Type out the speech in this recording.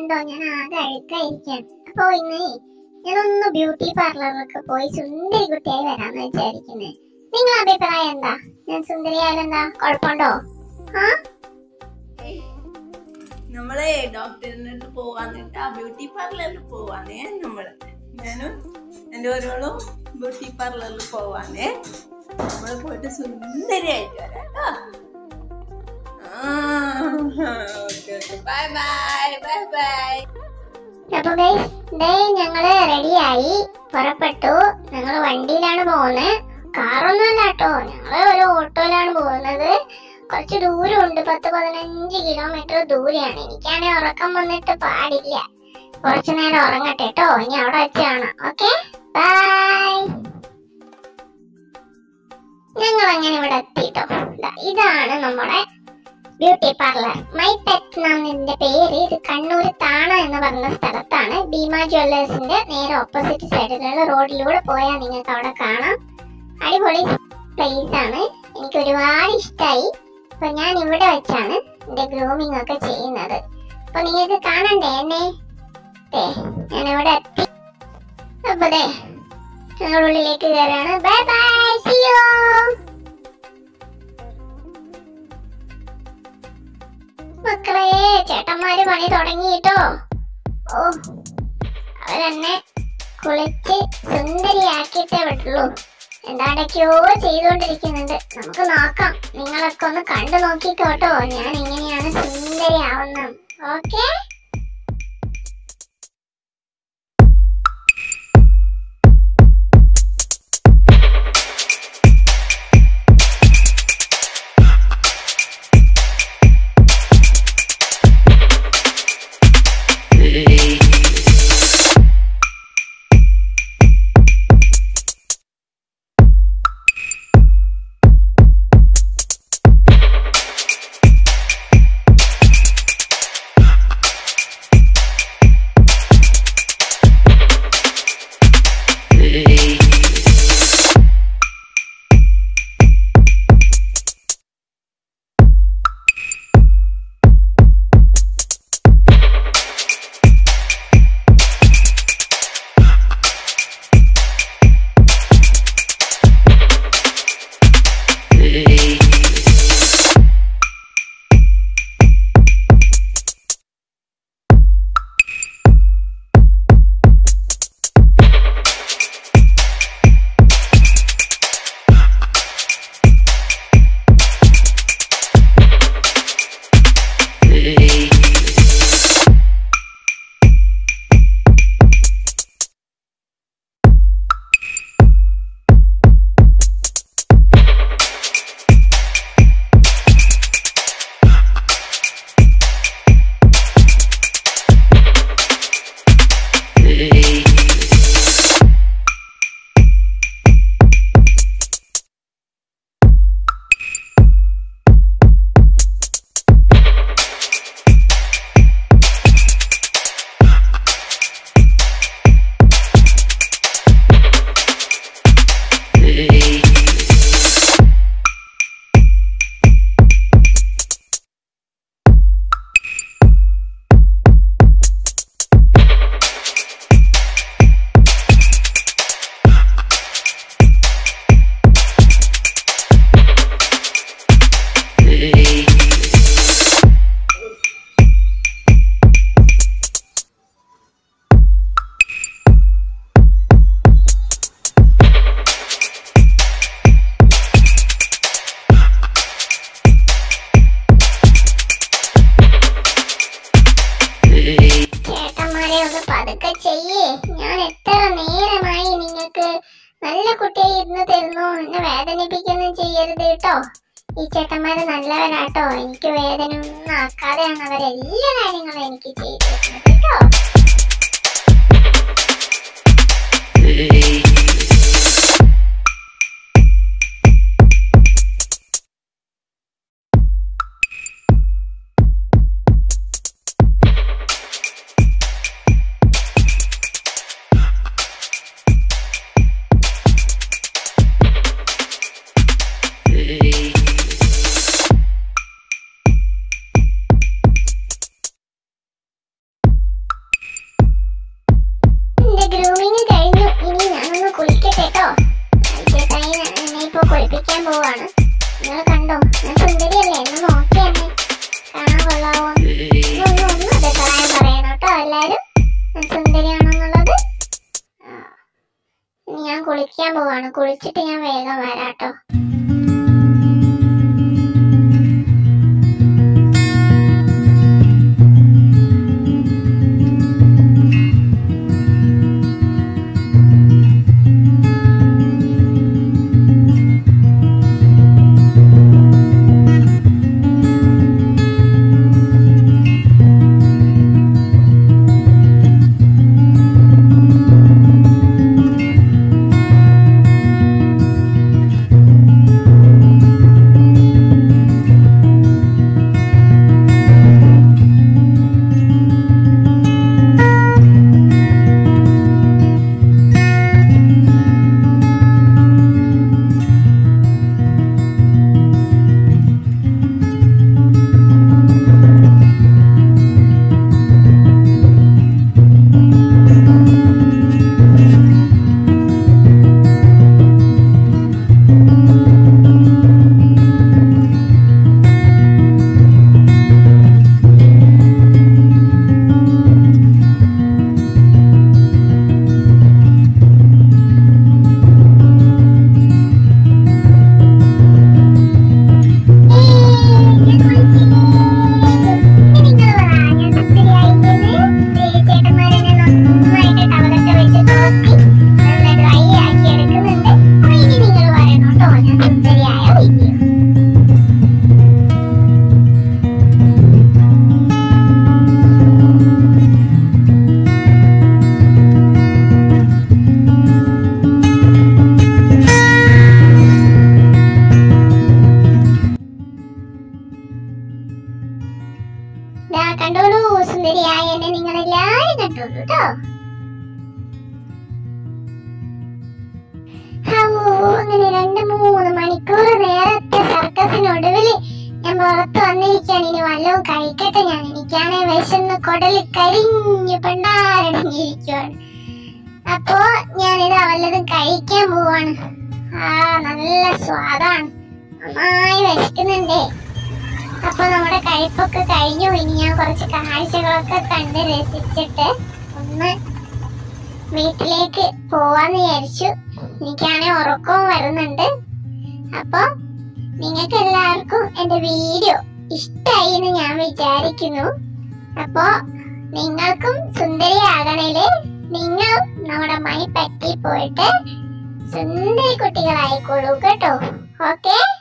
കണ്ടോ ഞാൻ ആകെ അഴുക്കായിരിക്കാണ് അപ്പൊ ഇന്ന് ഞാനൊന്ന് ബ്യൂട്ടി പാർലറിലൊക്കെ പോയി സുന്ദരി കുട്ടിയായി വരാന്ന് വിചാരിക്കുന്നേ നിങ്ങളെ അഭിപ്രായം എന്താ ഞാൻ സുന്ദരിയായാലെന്താ കുഴപ്പമുണ്ടോ ആ നമ്മളെ ഡോക്ടറിന്റെ അടുത്ത് പോവാന്നിട്ട് ആ ബ്യൂട്ടി പാർലറിൽ പോവാന്നേ നമ്മള് ഞാനും എൻ്റെ ഓരോളും ബ്യൂട്ടി പാർലറിൽ പോവാന്നേ നമ്മള് പോയിട്ട് സുന്ദരിയായിട്ട് വരാം കേട്ടോ ബൈ ബൈ ബൈ ബൈ അപ്പൊ ഗൈസ് ദേ ഞങ്ങള് റെഡിയായി പുറപ്പെട്ടു ഞങ്ങള് വണ്ടിയിലാണ് പോകുന്നത് കാറൊന്നും അല്ല കേട്ടോ ഞങ്ങള് ഒരു ഓട്ടോയിലാണ് പോകുന്നത് കുറച്ച് ദൂരമുണ്ട് പത്ത് പതിനഞ്ച് കിലോമീറ്റർ ദൂരെയാണ് എനിക്കാണെ ഉറക്കം വന്നിട്ട് പാടില്ല കുറച്ചു നേരം ഉറങ്ങട്ടെ കേട്ടോ ഇനി അവിടെ വെച്ച് കാണാം ഓക്കെ ബൈ ഞങ്ങൾ അങ്ങനെ ഇവിടെ എത്തിട്ടോ ദാ ഇതാണ് നമ്മുടെ ബ്യൂട്ടി പാർലർ മൈ പെറ്റ് എന്നാണ് ഇതിന്റെ പേര് ഇത് കണ്ണൂർ താണ എന്ന് പറഞ്ഞ സ്ഥലത്താണ് ഭീമ ജ്വല്ലേഴ്സിന്റെ നേരെ ഓപ്പോസിറ്റ് സൈഡിലുള്ള റോഡിലൂടെ പോയാൽ നിങ്ങൾക്ക് അവിടെ കാണാം അടിപൊളി പ്ലേസ് ആണ് എനിക്ക് ഒരുപാട് ഇഷ്ടമായി അപ്പൊ ഞാൻ ഇവിടെ വെച്ചാണ് എന്റെ ഗ്രൂമിംഗ് ഒക്കെ ചെയ്യുന്നത് അപ്പൊ നിങ്ങൾക്ക് കാണണ്ടേ എന്നെ ദേ, ഞാൻ ഇവിടെ എത്തി അപ്പൊ ദേ ഞങ്ങൾ ഉള്ളിലേക്ക് കയറാണ് ബൈ ബൈ സി യു മക്കളെ ചേട്ടന്മാര് പണി തുടങ്ങിട്ടോ ഓ അവരെന്നെ കുളിച്ച് സുന്ദരിയാക്കിയിട്ടേ വിട്ടുള്ളൂ എന്താണ്ടൊക്കെയോ ചെയ്തുകൊണ്ടിരിക്കുന്നുണ്ട് നമുക്ക് നോക്കാം നിങ്ങളൊക്കെ ഒന്ന് കണ്ടു നോക്കിക്കോട്ടോ ഞാൻ എങ്ങനെയാണ് സുന്ദരിയാവുന്നത് ഓക്കെ ചേട്ടന്മാരെ ഒന്ന് പതുക്കെ ചെയ്യേ ഞാൻ എത്ര നേരമായി നിങ്ങൾക്ക് നല്ല കുട്ടിയെ ഇരുന്ന് തരുന്നു എന്നെ വേദനിപ്പിക്കൊന്നും ചെയ്യരുത് കേട്ടോ ഈ ചേട്ടന്മാര് നല്ലവരാട്ടോ എനിക്ക് വേദന ഒന്നും ആക്കാതെയാണ് അവരെല്ലാ കാര്യങ്ങളും എനിക്ക് ചെയ്തു തരുന്നത് കേട്ടോ പോവാണ് നിങ്ങൾ കണ്ടോ ഞാൻ സുന്ദരിയല്ലേ എന്ന് നോക്കി എന്നെ കാണാൻ കൊള്ളാവോ ഒന്നും ഒന്നും അഭിപ്രായം പറയണം കേട്ടോ എല്ലാരും ഞാൻ സുന്ദരിയാണെന്നുള്ളത് ആ. ഇനി ഞാൻ കുളിക്കാൻ പോവാണ് കുളിച്ചിട്ട് ഞാൻ വേഗം വരാട്ടോ ദാ കണ്ടോളൂ സുന്ദരിയായ എന്നെ നിങ്ങൾ എല്ലാരും കണ്ടോളൂ കേട്ടോ അങ്ങനെ രണ്ട് മൂന്ന് മണിക്കൂർ നേരത്തെ സർക്കസിനൊടുവില് ഞാൻ പുറത്ത് വന്നിരിക്കാണ് ഇനി വല്ലതും കഴിക്കട്ടെ ഞാൻ എനിക്കാണെ വിശന്ന് കൊടല് കരിഞ്ഞു പണ്ടാരടങ്ങിയിരിക്കുവാണ് അപ്പോ ഞാനിത് വല്ലതും കഴിക്കാൻ പോവാണ് ആ നല്ല സ്വാദാണ് നന്നായി വിശക്കുന്നുണ്ടേ അപ്പൊ നമ്മുടെ കഴിപ്പൊക്കെ കഴിഞ്ഞു ഇനി ഞാൻ കുറച്ച് കാഴ്ചകളൊക്കെ കണ്ട് രസിച്ചിട്ട് ഒന്ന് വീട്ടിലേക്ക് പോവാന്ന് വിചാരിച്ചു എനിക്കാണെ ഉറക്കവും വരുന്നുണ്ട് അപ്പൊ നിങ്ങൾക്ക് എല്ലാവർക്കും എന്റെ വീഡിയോ ഇഷ്ടായി എന്ന് ഞാൻ വിചാരിക്കുന്നു അപ്പോ നിങ്ങൾക്കും സുന്ദരിയാകണേല് നിങ്ങളും നമ്മുടെ മണി പറ്റി പോയിട്ട് സുന്ദരി കുട്ടികളായിക്കോളൂ കേട്ടോ ഓക്കെ